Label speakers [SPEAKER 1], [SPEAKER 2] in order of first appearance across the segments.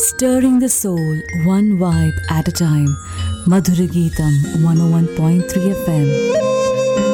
[SPEAKER 1] Stirring the soul, one vibe at a time. Madhura Geetam 101.3 FM.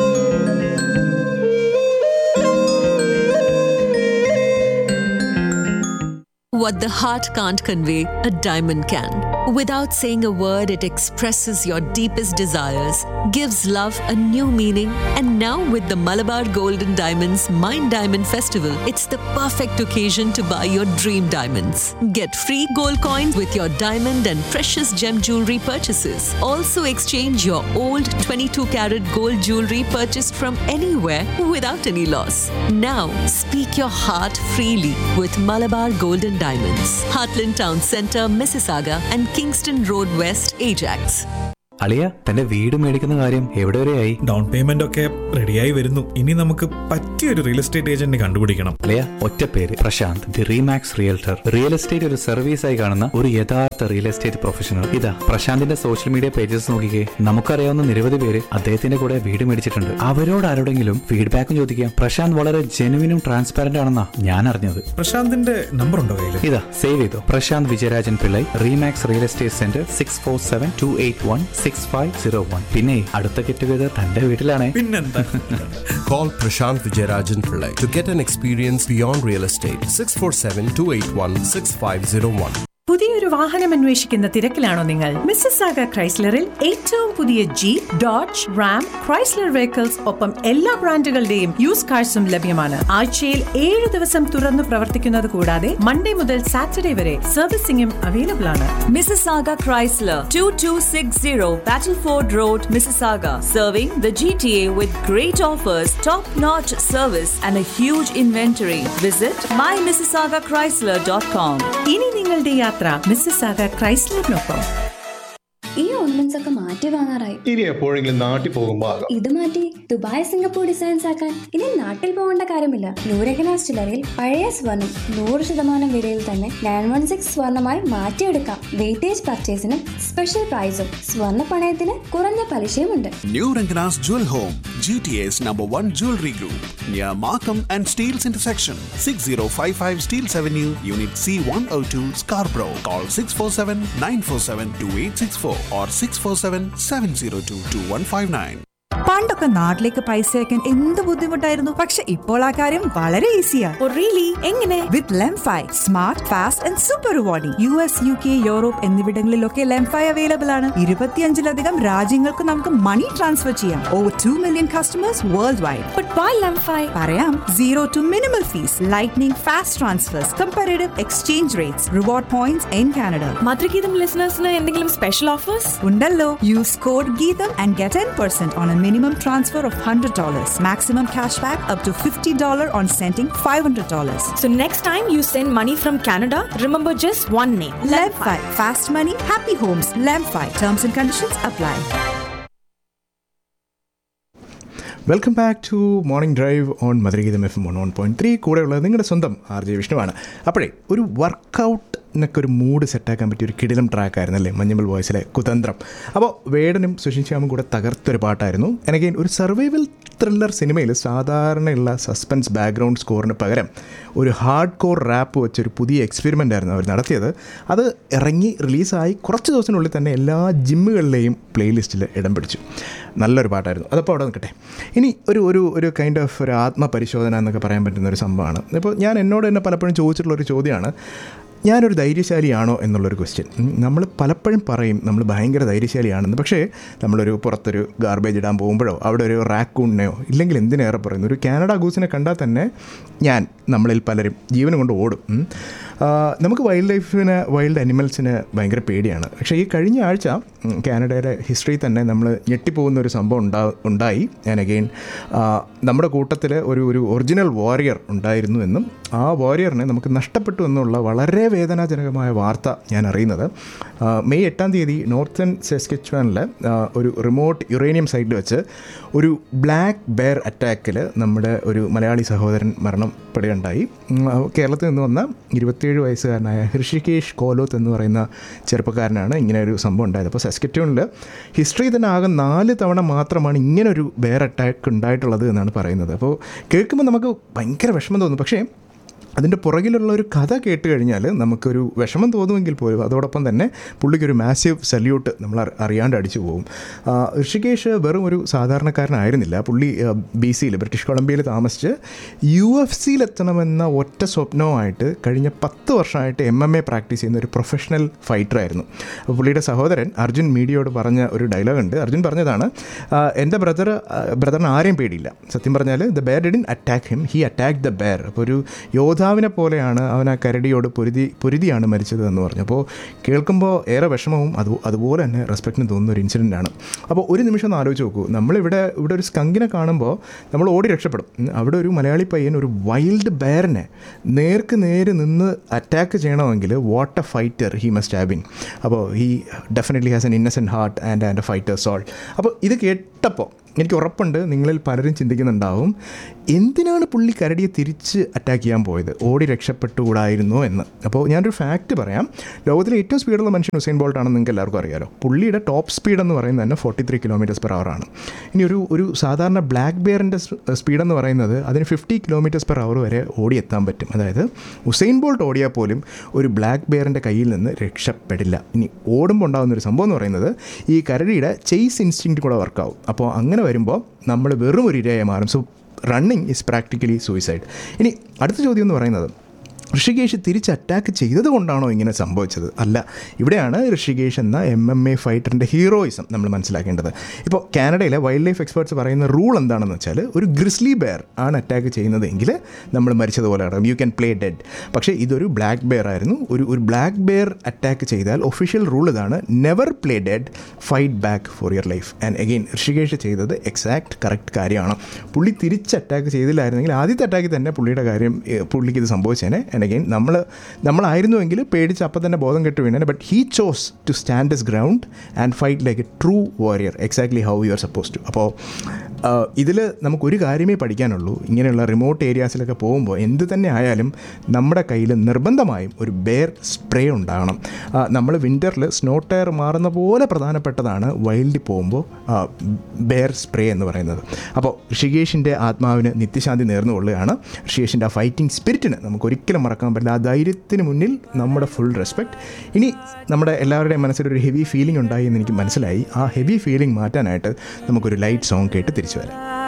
[SPEAKER 2] What the heart can't convey, a diamond can. Without saying a word, it expresses your deepest desires, gives love a new meaning, and now with the Malabar Golden Diamonds Mind Diamond Festival, it's the perfect occasion to buy your dream diamonds. Get free gold coins with your diamond and precious gem jewelry purchases. Also, exchange your old 22 karat gold jewelry purchased from anywhere without any loss. Now, speak your heart freely with Malabar Golden Diamonds, Heartland Town Centre, Mississauga, and Kingston Road West, Ajax.
[SPEAKER 3] അളിയ തന്റെ വീട് മേടിക്കുന്ന കാര്യം എവിടെ വരെയായി
[SPEAKER 4] down payment ഒക്കെ റെഡിയായി വരുന്നു ഇനി നമുക്ക് പറ്റിയൊരു റിയൽ എസ്റ്റേറ്റ് ഏജന്റിനെ കണ്ടുപിടിക്കണം
[SPEAKER 3] അളിയ ഒറ്റ പേര് Prashanth the Remax realtor real estate ഒരു സർവീസ് ആയി കാണുന്ന ഒരു യഥാർത്ഥ റിയൽ എസ്റ്റേറ്റ് പ്രൊഫഷണൽ ഇതാ പ്രശാന്തിന്റെ സോഷ്യൽ മീഡിയ പേജസ് നോക്കിക്കേ നമുക്കറിയാവുന്ന നിരവധി പേര് അദ്ദേഹത്തിന്റെ കൂടെ വീട് മേടിച്ചിട്ടുണ്ട് അവരോട് ആരോടെങ്കിലും ഫീഡ്ബാക്കും ചോദിക്കാം പ്രശാന്ത് വളരെ ജെനുവിനും ട്രാൻസ്പാരന്റ് ആണെന്നാ ഞാൻ അറിഞ്ഞത്
[SPEAKER 4] പ്രശാന്തിന്റെ നമ്പർ ഉണ്ടോ കയ്യിൽ
[SPEAKER 3] ഇതാ സേവ് ചെയ്തു Prashanth Vijayarajan Pillai Remax real estate centre six four seven two eight one six five zero one പിന്നെ അടുത്ത ഗെറ്റ് ടുഗദർ തന്റെ വീട്ടിലാണേ
[SPEAKER 4] പിന്നെന്താ
[SPEAKER 5] Call Prashant Vijayarajan Pillai to get an experience beyond real estate. 647 281 6501.
[SPEAKER 6] പുതിയൊരു വാഹനം അന്വേഷിക്കുന്ന തിരക്കിലാണോ നിങ്ങൾ മിസ്സസാഗ ക്രൈസ്ലറിൽ ഏറ്റവും പുതിയ Jeep Dodge Ram Chrysler vehicles ഒപ്പം എല്ലാ ബ്രാൻഡുകളുടെയും യൂസ് കാഴ്സും ലഭ്യമാണ് ആഴ്ചയിൽ ഏഴ് ദിവസം തുറന്നു പ്രവർത്തിക്കുന്നത് കൂടാതെ മൺഡേ മുതൽ സാറ്റർഡേ വരെ സർവീസിംഗും അവൈലബിൾ ആണ്
[SPEAKER 1] Mississauga Chrysler 2260 Battleford Road, Mississauga. Serving the GTA with great offers, top notch service, and a huge inventory. Visit mymississaugachrysler.com.
[SPEAKER 6] ഇനി നിങ്ങളുടെ യാത്ര മിസ്സസാഗ ക്രൈസ്ലറിനൊപ്പം
[SPEAKER 7] ഈ ഓർണമെന്റ്സ് ഒക്കെ മാറ്റി വാങ്ങാറായി
[SPEAKER 8] ഇനി എപ്പോഴെങ്കിലും നാട്ടിൽ പോകുമ്പോൾ ആകാം
[SPEAKER 7] ഇത് മാറ്റി ദുബായ് സിംഗപ്പൂർ ഡിസൈൻസ് ആക്കാൻ ഇനി നാട്ടിൽ പോകേണ്ട കാര്യമില്ല നൂരകനാസ് ചില്ലറിൽ പഴയ സ്വർണം നൂറ് ശതമാനം വിലയിൽ തന്നെ നയൻ വൺ സിക്സ് സ്വർണമായി മാറ്റിയെടുക്കാം വെയിറ്റേജ് പർച്ചേസിന് സ്പെഷ്യൽ പ്രൈസും സ്വർണ്ണ പണയത്തിന് കുറഞ്ഞ പലിശയുമുണ്ട്
[SPEAKER 9] New Rangana's Jewel Home, GTA's number one jewelry group, near Markham and Steels intersection, 6055 Steels Avenue, Unit C102, Scarborough. Call 647 947 2864 or 647 702 2159.
[SPEAKER 10] പണ്ടൊക്കെ നാട്ടിലേക്ക് പൈസ അയക്കാൻ എന്ത് ബുദ്ധിമുട്ടായിരുന്നു പക്ഷെ ഇപ്പോൾ ആ കാര്യം വളരെ ഈസിയാ
[SPEAKER 6] എങ്ങനെ
[SPEAKER 10] with LemFi smart fast and super rewarding U S U K Europe എന്നിവിടങ്ങളിലൊക്കെ ലെംഫൈ അവൈലബിൾ ആണ് ഇരുപത്തിയഞ്ചിലധികം രാജ്യങ്ങൾക്ക് നമുക്ക് മണി ട്രാൻസ്ഫർ ചെയ്യാം over two million customers worldwide പറയാം zero to minimal fees lightning fast transfers comparative exchange rates reward points in Canada
[SPEAKER 6] Madhurageetham ലിസണേഴ്സിന് എന്തെങ്കിലും special offers
[SPEAKER 10] ഉണ്ടല്ലോ use code Geetham and get ten percent on a minimum transfer of hundred dollars maximum cash back up to fifty dollar on sending five hundred dollars
[SPEAKER 6] So next time you send money from Canada, remember just one name.
[SPEAKER 10] Lemfi. Fast money, happy homes. Lemfi. Terms and conditions apply.
[SPEAKER 8] Welcome back to morning drive on Madhurageetham F M one one point three കൂടെയുള്ളത് നിങ്ങളുടെ സ്വന്തം R J വിഷ്ണുവാണ് അപ്പോഴേ ഒരു വർക്കൗട്ടിനൊക്കെ ഒരു mood സെറ്റാക്കാൻ പറ്റിയ ഒരു കിടിലം ട്രാക്കായിരുന്നു അല്ലേ മഞ്ഞമ്മൽ വോയിസിലെ കുതന്ത്രം അപ്പോൾ വേടനും സുഷിൻ ശ്യാമും കൂടെ തകർത്തൊരു പാട്ടായിരുന്നു എനിക്ക് ഒരു സർവൈവൽ ത്രില്ലർ സിനിമയിൽ സാധാരണയുള്ള സസ്പെൻസ് ബാക്ക്ഗ്രൗണ്ട് സ്കോറിന് പകരം ഒരു ഹാർഡ് കോർ റാപ്പ് വെച്ചൊരു പുതിയ എക്സ്പെരിമെൻ്റ് ആയിരുന്നു അവർ നടത്തിയത് അത് ഇറങ്ങി റിലീസായി കുറച്ച് ദിവസത്തിനുള്ളിൽ തന്നെ എല്ലാ ജിമ്മുകളിലെയും പ്ലേലിസ്റ്റിൽ ഇടം പിടിച്ചു നല്ലൊരു പാട്ടായിരുന്നു അതപ്പോൾ അവിടെ നിൽക്കട്ടെ ഇനി ഒരു ഒരു ഒരു കൈൻഡ് ഓഫ് ഒരു ആത്മപരിശോധന എന്നൊക്കെ പറയാൻ പറ്റുന്ന ഒരു സംഭവമാണ് ഇപ്പോൾ ഞാൻ എന്നോട് തന്നെ പലപ്പോഴും ചോദിച്ചിട്ടുള്ള ഒരു ചോദ്യമാണ് ഞാനൊരു ധൈര്യശാലിയാണോ എന്നുള്ളൊരു ക്വസ്റ്റ്യൻ നമ്മൾ പലപ്പോഴും പറയും നമ്മൾ ഭയങ്കര ധൈര്യശാലിയാണെന്ന് പക്ഷേ നമ്മളൊരു പുറത്തൊരു ഗാർബേജ് ഇടാൻ പോകുമ്പോഴോ അവിടെ ഒരു റാക്കൂണിനെയോ ഇല്ലെങ്കിൽ എന്തിനേറെ പറയുന്നു ഒരു കാനഡ ഗൂസിനെ കണ്ടാൽ തന്നെ ഞാൻ നമ്മളിൽ പലരും ജീവനും കൊണ്ട് ഓടും ഉം. ആ, നമുക്ക് വൈൽഡ് ലൈഫിന് വൈൽഡ് അനിമൽസിന് ഭയങ്കര പേടിയാണ് പക്ഷേ ഈ കഴിഞ്ഞ ആഴ്ച ഉം, കാനഡയുടെ ഹിസ്റ്ററി തന്നെ നമ്മൾ ഞെട്ടിപ്പോകുന്ന ഒരു സംഭവം ഉണ്ടാ ഉണ്ടായി ഞാൻ അഗെയിൻ നമ്മുടെ കൂട്ടത്തിൽ ഒരു ഒരു ഒറിജിനൽ വാരിയർ ഉണ്ടായിരുന്നു എന്നും ആ വാരിയറിനെ നമുക്ക് നഷ്ടപ്പെട്ടു എന്നുള്ള വളരെ വേദനാജനകമായ വാർത്ത ഞാൻ അറിയുന്നത് ആ, മെയ് എട്ടാം തീയതി നോർത്തേൺ സെസ്കെച്വാനിൽ ഒരു റിമോട്ട് യുറേനിയം സൈറ്റിൽ വെച്ച് ഒരു ബ്ലാക്ക് ബെയർ അറ്റാക്കിൽ നമ്മുടെ ഒരു മലയാളി സഹോദരൻ മരണപ്പെടുകയുണ്ടായി ഉം, ആ, കേരളത്തിൽ നിന്ന് വന്ന ഇരുപത്തിയേഴ് വയസ്സുകാരനായ ഹൃഷികേഷ് കോലോത്ത് എന്ന് പറയുന്ന ചെറുപ്പക്കാരനാണ് ഇങ്ങനെ ഒരു സംഭവം ഉണ്ടായത് അപ്പോൾ സെസ്കറ്റോണിൽ ഹിസ്റ്ററി തന്നെ ആകെ നാല് തവണ മാത്രമാണ് ഇങ്ങനൊരു ബെയർ അറ്റാക്ക് ഉണ്ടായിട്ടുള്ളത് എന്നാണ് പറയുന്നത് അപ്പോൾ കേൾക്കുമ്പോൾ നമുക്ക് ഭയങ്കര വിഷമം തോന്നും പക്ഷേ അതിൻ്റെ പുറകിലുള്ള ഒരു കഥ കേട്ട് കഴിഞ്ഞാൽ നമുക്കൊരു വിഷമം തോന്നുമെങ്കിൽ പോലും അതോടൊപ്പം തന്നെ പുള്ളിക്കൊരു മാസീവ് സല്യൂട്ട് നമ്മൾ അറി- അറിയാണ്ട് അടിച്ചു പോകും ആ, ഋഷികേഷ് വെറും ഒരു സാധാരണക്കാരനായിരുന്നില്ല പുള്ളി ബി സിയിൽ ബ്രിട്ടീഷ് കൊളംബിയയിൽ താമസിച്ച് യു എഫ് സിയിലെത്തണമെന്ന ഒറ്റ സ്വപ്നവുമായിട്ട് കഴിഞ്ഞ പത്ത് വർഷമായിട്ട് എം എം എ പ്രാക്ടീസ് ചെയ്യുന്ന ഒരു പ്രൊഫഷണൽ ഫൈറ്ററായിരുന്നു അപ്പോൾ പുള്ളിയുടെ സഹോദരൻ അർജുൻ മീഡിയയോട് പറഞ്ഞ ഒരു ഡയലോഗ് ഉണ്ട് അർജുൻ പറഞ്ഞതാണ് ആ, എൻ്റെ ബ്രദർ ബ്രദറിന് ആരെയും പേടിയില്ല സത്യം പറഞ്ഞാൽ the bear didn't attack him he attack the bear അപ്പോൾ ഒരു യോദ്ധാവിനെ പോലെയാണ് അവൻ ആ കരടിയോട് പൊരുതി പൊരുതിയാണ് മരിച്ചത് എന്ന് പറഞ്ഞു അപ്പോൾ കേൾക്കുമ്പോൾ ഏറെ വിഷമവും അത് അതുപോലെ തന്നെ റെസ്പെക്റ്റിന് തോന്നുന്ന ഒരു ഇൻസിഡൻ്റ് ആണ് അപ്പോൾ ഒരു നിമിഷം ഒന്ന് ആലോചിച്ച് നോക്കൂ നമ്മളിവിടെ ഇവിടെ ഒരു സ്കങ്കിനെ കാണുമ്പോൾ നമ്മൾ ഓടി രക്ഷപ്പെടും ഉം, അവിടെ ഒരു മലയാളി പയ്യൻ ഒരു വൈൽഡ് ബെയറിനെ നേർക്ക് നേര് നിന്ന് അറ്റാക്ക് ചെയ്യണമെങ്കിൽ what a fighter he must have been അപ്പോൾ he definitely has an innocent heart and and a fighter soul അപ്പോൾ ഇത് കേട്ടപ്പോൾ എനിക്ക് ഉറപ്പുണ്ട് നിങ്ങളിൽ പലരും ചിന്തിക്കുന്നുണ്ടാവും എന്തിനാണ് പുള്ളി കരടിയെ തിരിച്ച് അറ്റാക്ക് ചെയ്യാൻ പോയത് ഓടി രക്ഷപ്പെട്ടുകൂടായിരുന്നോ എന്ന് അപ്പോൾ ഞാനൊരു ഫാക്റ്റ് പറയാം ലോകത്തിലെ ഏറ്റവും സ്പീഡുള്ള മനുഷ്യൻ ഹുസൈൻ ബോൾട്ട് ആണെന്ന് നിങ്ങൾക്ക് എല്ലാവർക്കും അറിയാലോ പുള്ളിയുടെ ടോപ്പ് സ്പീഡ് എന്ന് പറയുന്നത് തന്നെ ഫോർട്ടി ത്രീ കിലോമീറ്റേഴ്സ് പെർ ആണ് ഇനി ഒരു ഒരു സാധാരണ ബ്ലാക്ക് ബെയറിൻ്റെ സ്പീഡ് എന്ന് പറയുന്നത് അതിന് ഫിഫ്റ്റി കിലോമീറ്റേഴ്സ് പെർ അവർ വരെ ഓടിയെത്താൻ പറ്റും അതായത് ഹുസൈൻ ബോൾട്ട് ഓടിയാൽ പോലും ഒരു ബ്ലാക്ക് ബെയറിൻ്റെ കയ്യിൽ നിന്ന് രക്ഷപ്പെടില്ല ഇനി ഓടുമ്പോൾ ഉണ്ടാകുന്ന ഒരു സംഭവം എന്ന് പറയുന്നത് ഈ കരടിയുടെ ചെയ്സ് ഇൻസ്റ്റിങ് കൂടെ വർക്കാവും അപ്പോൾ അങ്ങനെ വരുമ്പോൾ നമ്മൾ വെറും ഒരു ഇരയായി മാറും so running is practically suicide ഇനി അടുത്ത ചോദ്യം എന്ന് പറയുന്നത് ഋഷികേഷ് തിരിച്ച് അറ്റാക്ക് ചെയ്തത് കൊണ്ടാണോ ഇങ്ങനെ സംഭവിച്ചത് അല്ല ഇവിടെയാണ് ഋഷികേഷ് എന്ന എം എം എ ഫൈറ്ററിൻ്റെ ഹീറോയിസം നമ്മൾ മനസ്സിലാക്കേണ്ടത് ഇപ്പോൾ കാനഡയിലെ വൈൽഡ് ലൈഫ് എക്സ്പേർട്സ് പറയുന്ന റൂൾ എന്താണെന്ന് വെച്ചാൽ ഒരു ഗ്രിസ്ലി ബെയർ ആണ് അറ്റാക്ക് ചെയ്യുന്നതെങ്കിൽ നമ്മൾ മരിച്ചതുപോലെ അടങ്ങും യു ക്യാൻ പ്ലേ ഡെഡ് പക്ഷേ ഇതൊരു ബ്ലാക്ക് ബെയർ ആയിരുന്നു ഒരു ഒരു ബ്ലാക്ക് ബെയർ അറ്റാക്ക് ചെയ്താൽ ഒഫീഷ്യൽ റൂൾ ഇതാണ് never play dead fight back for your life and again Rishikesh ചെയ്തത് എക്സാക്ട് കറക്റ്റ് കാര്യമാണ് പുള്ളി തിരിച്ച് അറ്റാക്ക് ചെയ്തില്ലായിരുന്നെങ്കിൽ ആദ്യത്തെ അറ്റാക്കിൽ തന്നെ പുള്ളിയുടെ കാര്യം ഏ, പുള്ളിക്ക് ഇത് സംഭവിച്ചേനെ ആൻഡ് അഗെയിൻ നമ്മൾ നമ്മളായിരുന്നുവെങ്കിൽ പേടിച്ച് അപ്പം തന്നെ ബോധം കെട്ട് വീണേനെ but he chose to stand his ground and fight like a true warrior exactly how you are suppose to അപ്പോൾ ഇതിൽ നമുക്കൊരു കാര്യമേ പഠിക്കാനുള്ളൂ ഇങ്ങനെയുള്ള റിമോട്ട് ഏരിയാസിലൊക്കെ പോകുമ്പോൾ എന്ത് തന്നെ ആയാലും നമ്മുടെ കയ്യിൽ നിർബന്ധമായും ഒരു ബെയർ സ്പ്രേ ഉണ്ടാകണം നമ്മൾ വിൻ്ററിൽ സ്നോ ടയർ മാറുന്ന പോലെ പ്രധാനപ്പെട്ടതാണ് വൈൽഡിൽ പോകുമ്പോൾ ബെയർ സ്പ്രേ എന്ന് പറയുന്നത് അപ്പോൾ ഋഷികേഷിൻ്റെ ആത്മാവിന് നിത്യശാന്തി നേർന്നുകൊള്ളുകയാണ് ഋഷികേഷിൻ്റെ ആ ഫൈറ്റിംഗ് സ്പിരിറ്റിന് നമുക്ക് ഒരിക്കലും മറക്കാൻ പറ്റില്ല ആ ധൈര്യത്തിന് മുന്നിൽ നമ്മുടെ ഫുൾ റെസ്പെക്റ്റ് ഇനി നമ്മുടെ എല്ലാവരുടെയും മനസ്സിലൊരു ഹെവി ഫീലിംഗ് ഉണ്ടായി എന്ന് എനിക്ക് മനസ്സിലായി ആ ഹെവി ഫീലിംഗ് മാറ്റാനായിട്ട് നമുക്കൊരു ലൈറ്റ് സോങ് കേട്ട് തിരിച്ചു വരാം